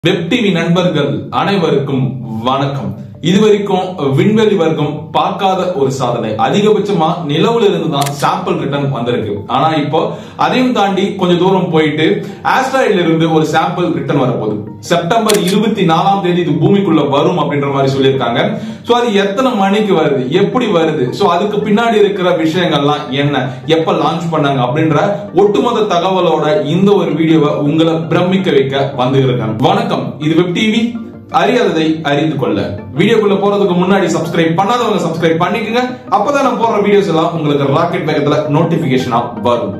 web TV நண்பர்கள் அனைவருக்கும் வணக்கம் இதுவரைக்கும் விண்வெளி வர்க்கம் பார்க்காத ஒரு சாதனை அதிகபட்சமா நிலவுல இருந்து தான் சாம்பிள் ரிட்டர்ன் வந்திருக்கு ஆனா இப்போ அதையும் தாண்டி கொஞ்சம் தூரம் போயிட்டு ஆஸ்ட்ராய்ட்ல இருந்து ஒரு சாம்பிள் ரிட்டர்ன் வரப்போகுது செப்டம்பர் இருபத்தி நாலாம் தேதி இது பூமிக்குள்ள வரும் அப்படின்ற மாதிரி சொல்லியிருக்காங்க சோ அது எத்தனை மணிக்கு வருது எப்படி வருது சோ அதுக்கு பின்னாடி இருக்கிற விஷயங்கள்லாம் என்ன எப்ப லான்ச் பண்ணாங்க அப்படின்ற ஒட்டுமொத்த தகவலோட இந்த ஒரு வீடியோவை உங்களை பிரமிக்க வைக்க வந்து இருக்கேன் வணக்கம் இது வெப் டிவி அறியாததை அறிந்து கொள்ள வீடியோக்குள்ள போறதுக்கு முன்னாடி சப்ஸ்கிரைப் பண்ணாதவங்க சப்ஸ்கிரைப் பண்ணிக்கங்க அப்பதான் நான் போடுற வீடியோஸ் எல்லாம் உங்களுக்கு ராக்கெட் வேகத்துல நோட்டிபிகேஷனா வரும்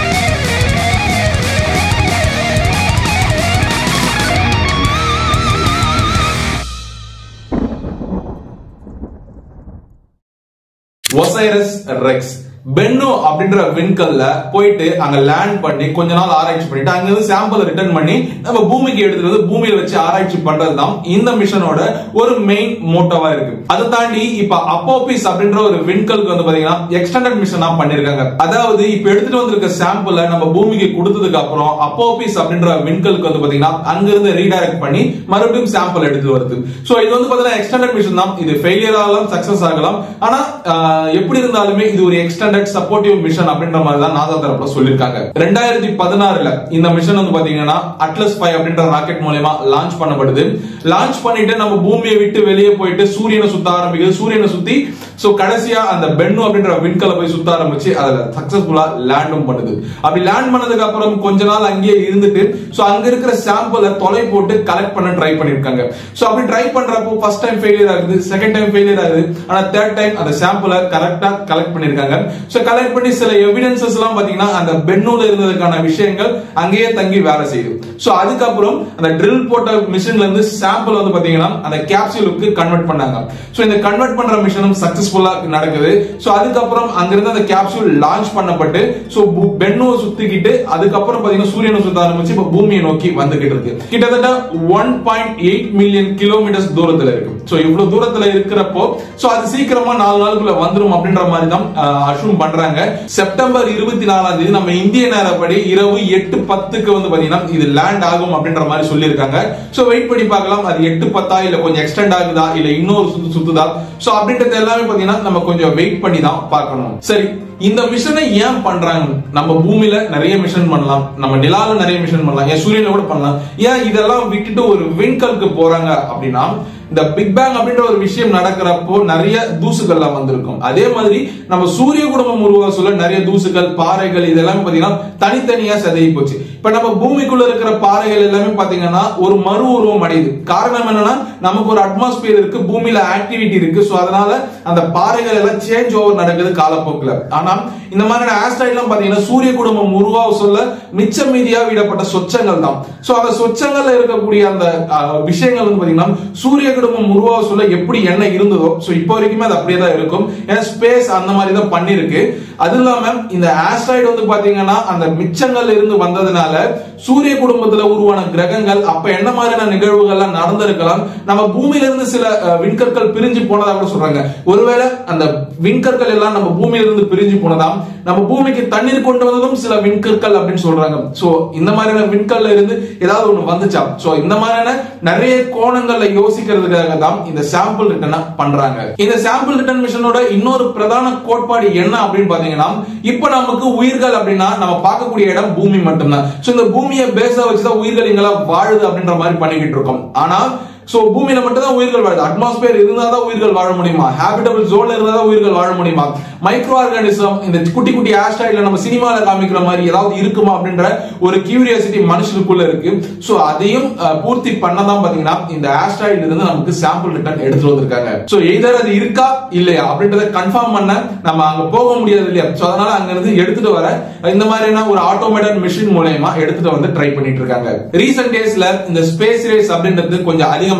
ஒசைரஸ் ரெக்ஸ் பென்னு அப்படின்ற விண்கல்ல போயிட்டு அங்க லேண்ட் பண்ணி கொஞ்ச நாள் ஆராய்ச்சி பண்ணிட்டு அங்க இருந்து சாம்பிள் ரிட்டர்ன் பண்ணி நம்ம பூமிக்கு எடுத்துட்டு வந்து பூமியில வச்சு ஆராய்ச்சி பண்றது தான் இந்த மிஷனோட ஒரு மெயின் மோட்டோவா இருக்கு அதை தாண்டி இப்ப அப்போபிஸ் அப்படின்ற ஒரு விண்கலுக்கு வந்து பாத்தீங்கன்னா எக்ஸ்டெண்டட் மிஷனா பண்ணிருக்காங்க அதாவது இப்ப எடுத்துட்டு வந்திருக்க சாம்பிள நம்ம பூமிக்கு கொடுத்ததுக்கு அப்புறம் அப்போபிஸ் அப்படின்ற விண்கலுக்கு வந்து பாத்தீங்கன்னா அங்க இருந்து ரீடைரக்ட் பண்ணி மறுபடியும் சாம்பிள் எடுத்து வருது சோ இது வந்து பாத்தீங்கன்னா எக்ஸ்டெண்டட் மிஷன் தான் இது ஃபெயிலியர் ஆகலாம் சக்சஸ் ஆகலாம் ஆனா ஆஹ், எப்படி இருந்தாலுமே இது ஒரு எக்ஸ்டெண்டட் சப்போர்ட்டிவ் மிஷன் அப்படின்ற மாதிரி தான் நாசா தரப்புல சொல்லிருக்காங்க ரெண்டாயிரத்தி பதினாறுல இந்த மிஷன் வந்து பாத்தீங்கன்னா அட்லஸ் ஃபைவ் அப்படின்ற ராக்கெட் மூலயமா லான்ச் பண்ணப்படுது லான்ச் பண்ணிட்டு நம்ம பூமியை விட்டு வெளியே போயிட்டு சூரியனை சுத்த ஆரம்பிக்குது சூரியனை சுத்தி சோ கடைசியா அந்த பென்னு அப்படின்ற விண்கலை போய் சுத்த ஆரம்பிச்சு அதுல சக்சஸ்ஃபுல்லா லேண்டும் பண்ணுது அப்படி லேண்ட் பண்ணதுக்கு அப்புறம் கொஞ்ச நாள் அங்கேயே இருந்துட்டு சோ அங்க இருக்கிற சாம்பிளை தொலை போட்டு கலெக்ட் பண்ண ட்ரை பண்ணிருக்காங்க சோ அப்படி ட்ரை பண்றப்போ ஃபர்ஸ்ட் டைம் ஃபெயிலியர் ஆகுது செகண்ட் டைம் ஃபெயிலியர் ஆகுது ஆனா தேர்ட் டைம் அந்த சாம்பிளை கரெக்டா கலெக்ட் பண்ணிருக்காங்க சோ கலெக்ட் பண்ணி சில எவிடன்சஸ் எல்லாம் பாத்தீங்கன்னா அந்த பென்னூல இருந்ததுக்கான விஷயங்கள் அங்கேயே தங்கி வேலை செய்யுது சோ அதுக்கப்புறம் அந்த ட்ரில் போட்ட மிஷின்ல இருந்து சாம்பிள் வந்து பாத்தீங்கன்னா அந்த கேப்சூலுக்கு கன்வெர்ட் பண்ணாங்க சோ இந்த கன்வெர்ட் பண்ற மிஷனும் சக்சஸ்ஃபுல்லா நடக்குது சோ அதுக்கப்புறம் அங்கிருந்து அந்த கேப்சூல் லான்ச் பண்ணப்பட்டு சோ பென்னுவை சுத்திக்கிட்டு அதுக்கப்புறம் பாத்தீங்கன்னா சூரியனை சுத்த ஆரம்பிச்சு இப்ப பூமியை நோக்கி வந்துகிட்டு இருக்கு கிட்டத்தட்ட one point eight million kilometres தூரத்துல இருக்கு சோ இவ்வளவு தூரத்துல இருக்கிறப்போ சோ அது சீக்கிரமா நாலு நாளுக்குள்ள வந்துரும் அப்படின்ற மாதிரி தான் அசூம் பண்றாங்க செப்டம்பர் இருபத்தி நாலாம் தேதி நம்ம இந்திய நேரப்படி இரவு எட்டு பத்துக்கு வந்து பாத்தீங்கன்னா இது லேண்ட் ஆகும் அப்படின்ற மாதிரி சொல்லியிருக்காங்க சோ வெயிட் பண்ணி பார்க்கலாம் அது எட்டு பத்தா இல்ல கொஞ்சம் எக்ஸ்டெண்ட் ஆகுதா இல்ல இன்னொரு சுத்து சுத்துதா சோ அப்படின்றது எல்லாமே பாத்தீங்கன்னா நம்ம கொஞ்சம் வெயிட் பண்ணி தான் பார்க்கணும் சரி இந்த மிஷனை ஏன் பண்றாங்க நம்ம பூமியில நிறைய மிஷன் பண்ணலாம் நம்ம நிலால நிறைய மிஷன் பண்ணலாம் ஏன் சூரியன்ல கூட பண்ணலாம் ஏன் இதெல்லாம் விட்டுட்டு ஒரு விண்கலுக்கு போறாங்க அப்படின்னா இந்த பிக் பேங் அப்படின்ற ஒரு விஷயம் நடக்கிறப்போ நிறைய தூசுகள்லாம் வந்திருக்கும் அதே மாதிரி நம்ம சூரிய குடும்பம் உருவ சொல்ல நிறைய தூசுகள் பாறைகள் இதெல்லாம் பாத்தீங்கன்னா தனித்தனியா செதறி போச்சு இப்ப நம்ம பூமிக்குள்ள இருக்கிற பாறைகள் எல்லாமே பாத்தீங்கன்னா ஒரு மறு உருவம் அடையுது காரணம் என்னன்னா நமக்கு ஒரு அட்மாஸ்பியர் இருக்கு பூமியில ஆக்டிவிட்டி இருக்கு சோ அதனால அந்த பாறைகள் எல்லாம் சேஞ்ச் ஓவர் நடக்குது காலப்போக்குல ஆனா இந்த மாதிரியான ஆஸ்ட்ராய்ட் எல்லாம் பாத்தீங்கன்னா சூரிய குடும்பம் உருவாக சொல்ல மிச்சம் மீதியா விடப்பட்ட சொச்சங்கள் தான் சோ அந்த சொச்சங்கள்ல இருக்கக்கூடிய அந்த அஹ், விஷயங்கள் வந்து பாத்தீங்கன்னா சூரிய குடும்பம் உருவாக சொல்ல எப்படி என்ன இருந்ததோ சோ இப்போ வரைக்குமே அது அப்படியே தான் இருக்கும் ஏன்னா ஸ்பேஸ் அந்த மாதிரி தான் பண்ணிருக்கு அது இல்லாம இந்த ஆஸ்ட்ராய்டு வந்து பாத்தீங்கன்னா அந்த மிச்சங்கள்ல இருந்து வந்ததுனால சூரிய குடும்பத்துல உருவான கிரகங்கள் அப்ப என்ன மாதிரியான நிகழ்வுகள்லாம் நடந்திருக்கலாம் நம்ம பூமியில இருந்து சில அஹ், விண்கற்கள் பிரிஞ்சு போனதா கூட சொல்றாங்க ஒருவேளை அந்த விண்கற்கள் எல்லாம் நம்ம பூமியில இருந்து பிரிஞ்சு போனதாம் நம்ம பூமிக்கு தண்ணீர் கொண்டு வந்ததும் சில விண்கற்கள் அப்படின்னு சொல்றாங்க சோ இந்த மாதிரியான விண்கல்ல இருந்து ஏதாவது ஒண்ணு வந்துச்சா சோ இந்த மாதிரியான நிறைய கோணங்கள்ல யோசிக்கிறதுக்காக தான் இந்த சாம்பிள் ரிட்டர்ன் பண்றாங்க இந்த சாம்பிள் ரிட்டர்ன் மிஷனோட இன்னொரு பிரதான கோட்பாடு என்ன அப்படின்னு பாத்தீங்கன்னா இப்ப நமக்கு உயிர்கள் அப்படின்னா நம்ம பார்க்கக்கூடிய இடம் பூமி மட்டும்தான் சோ இந்த பூமியை பேஸா வச்சுதான் உயிர்கள் இங்கெல்லாம் வாழுது அப்படின்ற மாதிரி பண்ணிக்கிட்டு இருக்கோம் ஆனா சோ பூமியில மட்டும் தான் உயிர்கள் வாழுது அட்மாஸ்பியர் இருந்தா தான் உயிர்கள் வாழ முடியுமா ஹேபிட்டபிள் ஜோன்ல இருந்தா தான் உயிர்கள் வாழ முடியுமா மைக்ரோ ஆர்கானிசம் இந்த குட்டி குட்டி ஆஸ்ட்ராய்ட்ல நம்ம சினிமால காமிக்கிற மாதிரி ஏதாவது இருக்குமா அப்படின்ற ஒரு கியூரியாசிட்டி மனுஷனுக்குள்ள இருக்கு சோ அதையும் அஹ், பூர்த்தி பண்ணதான் பாத்தீங்கன்னா இந்த ஆஸ்ட்ராய்டு இருந்து நமக்கு சாம்பிள் ரிட்டர்ன் எடுத்துட்டு வந்திருக்காங்க சோ எய்தர் அது இருக்கா இல்லையா அப்படின்றத கன்ஃபார்ம் பண்ண நம்ம அங்க போக முடியாது இல்லையா சோ அதனால அங்க இருந்து எடுத்துட்டு வர இந்த மாதிரியான ஒரு ஆட்டோமேட்டட் மிஷின் மூலயமா எடுத்துட்டு வந்து ட்ரை பண்ணிட்டு இருக்காங்க ரீசெண்ட் டேஸ்ல இந்த ஸ்பேஸ் ரேஸ் அப்படின்றது கொஞ்சம் அதிகமாயிட்டு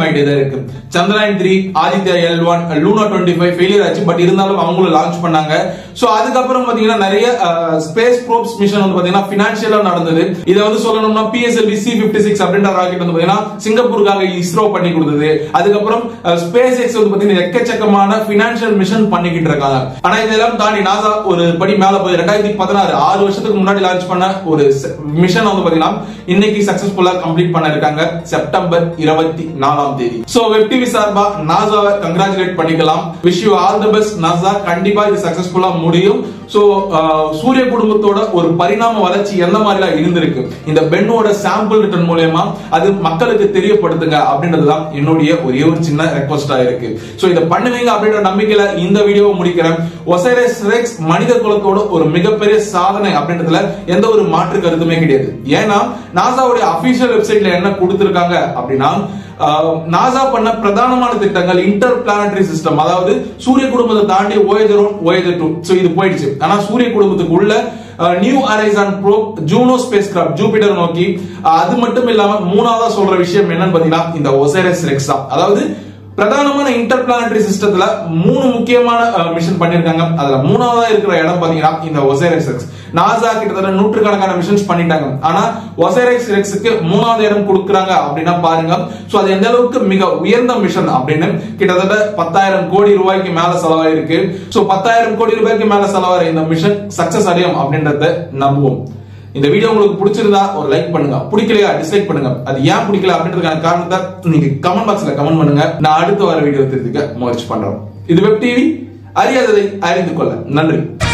வேண்டியதா இருக்கு Chandrayaan three Aditya L one Luna twenty five failure ஆச்சு பட் இருந்தாலும் அவங்களும் லான்ச் பண்ணாங்க சோ அதுக்கப்புறம் பாத்தீங்கன்னா நிறைய ஸ்பேஸ் ப்ரோப்ஸ் மிஷன் வந்து பாத்தீங்கன்னா பினான்சியலா நடந்தது இதை வந்து சொல்லணும்னா பிஎஸ்எல்வி சி பிப்டி சிக்ஸ் அப்படின்ற ராக்கெட் வந்து பாத்தீங்கன்னா சிங்கப்பூருக்காக இஸ்ரோ பண்ணி கொடுத்தது அதுக்கப்புறம் ஸ்பேஸ் எக்ஸ் வந்து பாத்தீங்கன்னா எக்கச்சக்கமான பினான்சியல் மிஷன் பண்ணிக்கிட்டு இருக்காங்க ஆனா இதெல்லாம் தாண்டி நாசா ஒரு படி மேல போய் ரெண்டாயிரத்தி பதினாறு ஆறு வருஷத்துக்கு முன்னாடி லான்ச் பண்ண ஒரு மிஷன் வந்து பாத்தீங்கன்னா இன்னைக்கு சக்சஸ்ஃபுல்லா கம்ப்ளீட் பண்ண இருக்காங்க செப்டம்பர் இருபத்தி நாலாம் தேதி சோ வெப் டிவி சார்பா நாசாவை கங்க்ராச்சுலேட் பண்ணிக்கலாம் wish you all the best NASA கண்டிப்பா இது சக்சஸ்ஃபுல்லா முடியும் சோ சூரிய குடும்பத்தோட ஒரு பரிணாம வளர்ச்சி எந்த மாதிரிலாம் இருந்திருக்கு இந்த பெண்ணோட சாம்பிள் ரிட்டர்ன் மூலயமா அது மக்களுக்கு தெரியப்படுத்துங்க அப்படின்றதுதான் என்னுடைய ஒரே ஒரு சின்ன ரெக்வஸ்டா இருக்கு சோ இதை பண்ணுவீங்க அப்படின்ற நம்பிக்கையில இந்த வீடியோவை முடிக்கிறேன் ஒசைரஸ் ரெக்ஸ் மனித குலத்தோட ஒரு மிகப்பெரிய சாதனை அப்படின்றதுல எந்த ஒரு மாற்று கருத்துமே கிடையாது ஏன்னா நாசாவுடைய அபிஷியல் வெப்சைட்ல என்ன கொடுத்திருக்காங்க அப்படின்னா நாசா பண்ண பிரதானமான திட்டங்கள் இன்டர் பிளானட்டரி சிஸ்டம் அதாவது சூரிய குடும்பத்தை தாண்டி Voyager one Voyager two so இது போயிடுச்சு ஆனா சூரிய குடும்பத்துக்கு உள்ள New Horizon bro Juno spacecraft Jupiter நோக்கி அது மட்டும் இல்லாம மூணாவதா சொல்ற விஷயம் என்னன்னு பாத்தீங்கன்னா இந்த ஒசைரஸ் ரெக்ஸா அதாவது பிரதானமான இன்டர் பிளானட்டரி சிஸ்டத்துல மூணு முக்கியமான மிஷன் பண்ணிருக்காங்க அதுல மூணாவதா இருக்கிற இடம் பாத்தீங்கன்னா இந்த ஒசைரஸ் ரெக்ஸ் நாசா கிட்டத்தட்ட நூற்றுக்கணக்கான மிஷன்ஸ் பண்ணிட்டாங்க ஆனா ஒசைரஸ் ரெக்ஸுக்கு மூணாவது இடம் கொடுக்குறாங்க அப்படின்னா பாருங்க சோ அது எந்த அளவுக்கு மிக உயர்ந்த மிஷன் அப்படின்னு கிட்டத்தட்ட பத்தாயிரம் கோடி ரூபாய்க்கு மேல செலவாயிருக்கு சோ பத்தாயிரம் கோடி ரூபாய்க்கு மேல செலவாகிற இந்த மிஷன் சக்சஸ் அடையும் அப்படின்றத நம்புவோம் இந்த வீடியோ உங்களுக்கு பிடிச்சிருந்தா ஒரு லைக் பண்ணுங்க பிடிக்கலையா டிஸ்லைக் பண்ணுங்க அது ஏன் பிடிக்கல அப்படின்றதுக்கான காரணத்தை நீங்க கமெண்ட் பாக்ஸ்ல கமெண்ட் பண்ணுங்க நான் அடுத்து வர வீடியோ தெரிஞ்சுக்க முயற்சி பண்றோம் இது வெப் டிவி அறியாததை அறிந்து கொள்ள நன்றி